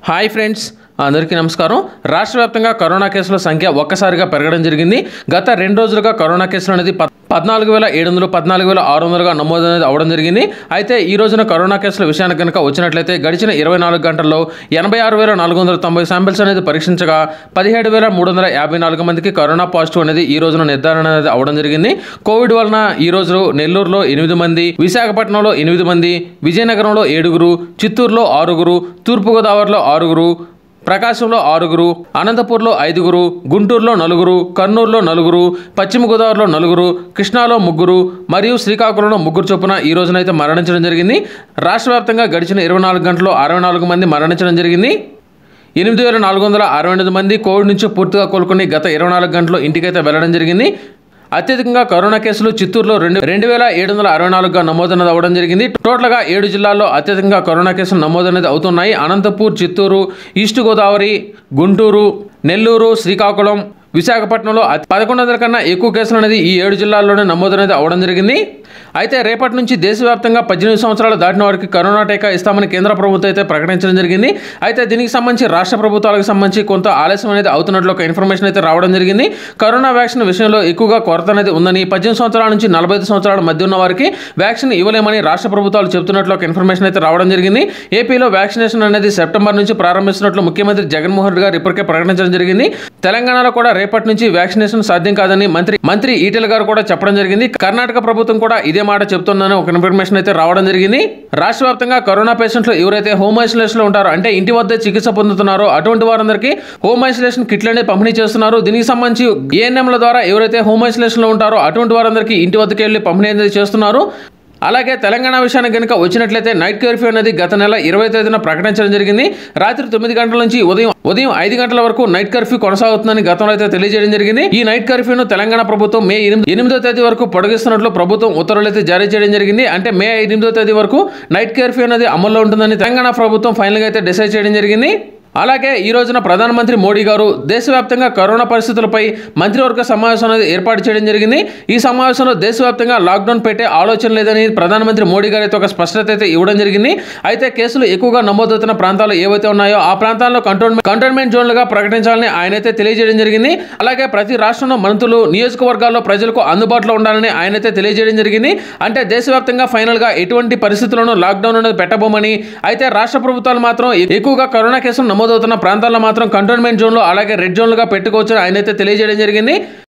hi friends అందరికీ నమస్కారం రాష్ట్ర వ్యాప్తంగా కరోనా కేసుల సంఖ్య ఒక్కసారిగా పెరగడం జరిగింది గత రెండు రోజులుగా కరోనా కేసులు అనేది పద్- పద్నాలుగు వేల ఏడు వందలు పద్నాలుగు వేల ఆరు వందలుగా నమోదు అనేది అవడం జరిగింది అయితే ఈ రోజున కరోనా కేసుల విషయానికి కనుక వచ్చినట్లయితే గడిచిన ఇరవై నాలుగు గంటల్లో ఎనభై ఆరు వేల నాలుగు వందల తొంభై శాంపిల్స్ అనేది పరీక్షించగా పదిహేడు వేల మూడు వందల యాభై నాలుగు మందికి కరోనా పాజిటివ్ అనేది ఈ రోజున నిర్ధారణ అనేది అవడం జరిగింది కోవిడ్ వలన ఈ రోజు నెల్లూరులో ఎనిమిది మంది విశాఖపట్నంలో ఎనిమిది మంది విజయనగరంలో ఏడుగురు చిత్తూరులో ఆరుగురు తూర్పుగోదావరిలో ఆరుగురు ప్రకాశంలో ఆరుగురు అనంతపూర్లో ఐదుగురు గుంటూరులో నలుగురు కర్నూలులో నలుగురు పశ్చిమ గోదావరిలో నలుగురు కృష్ణాలో ముగ్గురు మరియు శ్రీకాకుళంలో ముగ్గురు చొప్పున ఈ రోజునైతే మరణించడం జరిగింది రాష్ట్ర వ్యాప్తంగా గడిచిన ఇరవై నాలుగు గంటల్లో అరవై నాలుగు మంది మరణించడం జరిగింది ఎనిమిది వేల నాలుగు వందల అరవై ఎనిమిది మంది కోవిడ్ నుంచి పూర్తిగా కోలుకుని గత ఇరవై నాలుగు గంటల్లో ఇంటికైతే వెళ్లడం జరిగింది అత్యధికంగా కరోనా కేసులు చిత్తూరులో రెండు రెండు వేల ఏడు వందల అరవై నాలుగుగా నమోదనేది అవ్వడం జరిగింది టోటల్గా ఏడు జిల్లాల్లో అత్యధికంగా కరోనా కేసులు నమోదనేది అవుతున్నాయి అనంతపూర్ చిత్తూరు ఈస్ట్ గోదావరి గుంటూరు నెల్లూరు శ్రీకాకుళం విశాఖపట్నంలో అతి- పదకొండు వందల కన్నా ఎక్కువ కేసులు అనేది ఈ ఏడు జిల్లాల్లోనే నమోదు అనేది అవడం జరిగింది అయితే రేపటి నుంచి దేశవ్యాప్తంగా పద్దెనిమిది సంవత్సరాలు దాటిన వారికి కరోనా టీకా ఇస్తామని కేంద్ర ప్రభుత్వం అయితే ప్రకటించడం జరిగింది అయితే దీనికి సంబంధించి రాష్ట్ర ప్రభుత్వాలకు సంబంధించి కొంత ఆలస్యం అనేది అవుతున్నట్లు ఒక ఇన్ఫర్మేషన్ అయితే రావడం జరిగింది కరోనా వ్యాక్సిన్ విషయంలో ఎక్కువగా కొరత అనేది ఉందని పద్దెనిమిది సంవత్సరాల నుంచి నలభై ఐదు సంవత్సరాల మధ్య ఉన్న వారికి వ్యాక్సిన్ ఇవ్వలేమని రాష్ట్ర ప్రభుత్వాలు చెబుతున్నట్లు ఒక ఇన్ఫర్మేషన్ అయితే రావడం జరిగింది ఏపీలో వ్యాక్సినేషన్ అనేది సెప్టెంబర్ నుంచి ప్రారంభిస్తున్నట్లు ముఖ్యమంత్రి జగన్మోహన్ రెడ్డి గారు ఇప్పటికే ప్రకటించడం జరిగింది తెలంగాణలో కూడా రేపటి నుంచి వ్యాక్సినేషన్ సాధ్యం కాదని మంత్రి మంత్రి ఈటెల గారు కూడా చెప్పడం జరిగింది కర్ణాటక ప్రభుత్వం కూడా ఇదే మాట చెప్తుందని ఒక ఇన్ఫర్మేషన్ అయితే రావడం జరిగింది రాష్ట్ర వ్యాప్తంగా కరోనా పేషెంట్లు ఎవరైతే హోమ్ ఐసోలేషన్ లో ఉంటారో అంటే ఇంటి వద్ద చికిత్స పొందుతున్నారో అటువంటి వారందరికీ హోమ్ ఐసోలేషన్ కిట్లు అనేది పంపిణీ చేస్తున్నారు దీనికి సంబంధించి ఏఎన్ఎంల ద్వారా ఎవరైతే హోమ్ ఐసోలేషన్ లో ఉంటారో అటువంటి వారందరికీ ఇంటి వద్దకు వెళ్ళి పంపిణీ అనేది చేస్తున్నారు అలాగే తెలంగాణ విషయానికి కనుక వచ్చినట్లయితే నైట్ కర్ఫ్యూ అనేది గత నెల ఇరవై తేదీన ప్రకటించడం జరిగింది రాత్రి తొమ్మిది గంటల నుంచి ఉదయం ఉదయం ఐదు గంటల వరకు నైట్ కర్ఫ్యూ కొనసాగుతుందని గతంలో అయితే తెలియజేయడం జరిగింది ఈ నైట్ కర్ఫ్యూను తెలంగాణ ప్రభుత్వం మే ఎనిమిది ఎనిమిదో తేదీ వరకు పొడిగిస్తున్నట్లు ప్రభుత్వం ఉత్తర్వులు అయితే జారీ చేయడం జరిగింది అంటే మే ఎనిమిదో తేదీ వరకు నైట్ కర్ఫ్యూ అనేది అమల్లో ఉంటుందని తెలంగాణ ప్రభుత్వం ఫైనల్గా అయితే డిసైడ్ చేయడం జరిగింది అలాగే ఈ రోజున ప్రధానమంత్రి మోడీ గారు దేశవ్యాప్తంగా కరోనా పరిస్థితులపై మంత్రివర్గ సమావేశం అనేది ఏర్పాటు చేయడం జరిగింది ఈ సమావేశంలో దేశవ్యాప్తంగా లాక్డౌన్ పెట్టే ఆలోచన లేదని ప్రధానమంత్రి మోడీ గారు అయితే ఒక స్పష్టత అయితే ఇవ్వడం జరిగింది అయితే కేసులు ఎక్కువగా నమోదవుతున్న ప్రాంతాలు ఏవైతే ఉన్నాయో ఆ ప్రాంతాల్లో కంటోన్మెంట్ కంటోన్మెంట్ జోన్లుగా ప్రకటించాలని ఆయన అయితే తెలియజేయడం జరిగింది అలాగే ప్రతి రాష్ట్రంలో మంత్రులు నియోజకవర్గాల్లో ప్రజలకు అందుబాటులో ఉండాలని ఆయన అయితే తెలియజేయడం జరిగింది అంటే దేశవ్యాప్తంగా ఫైనల్ గా ఎటువంటి పరిస్థితుల్లోనూ లాక్డౌన్ అనేది పెట్టబోమని అయితే రాష్ట్ర ప్రభుత్వాలు మాత్రం ఎక్కువగా కరోనా కేసులు నమోదవుతున్న ప్రాంతాల్లో మాత్రం కంటోన్మెంట్ జోన్లో అలాగే రెడ్ జోన్లుగా పెట్టుకోవచ్చని ఆయన అయితే తెలియజేయడం జరిగింది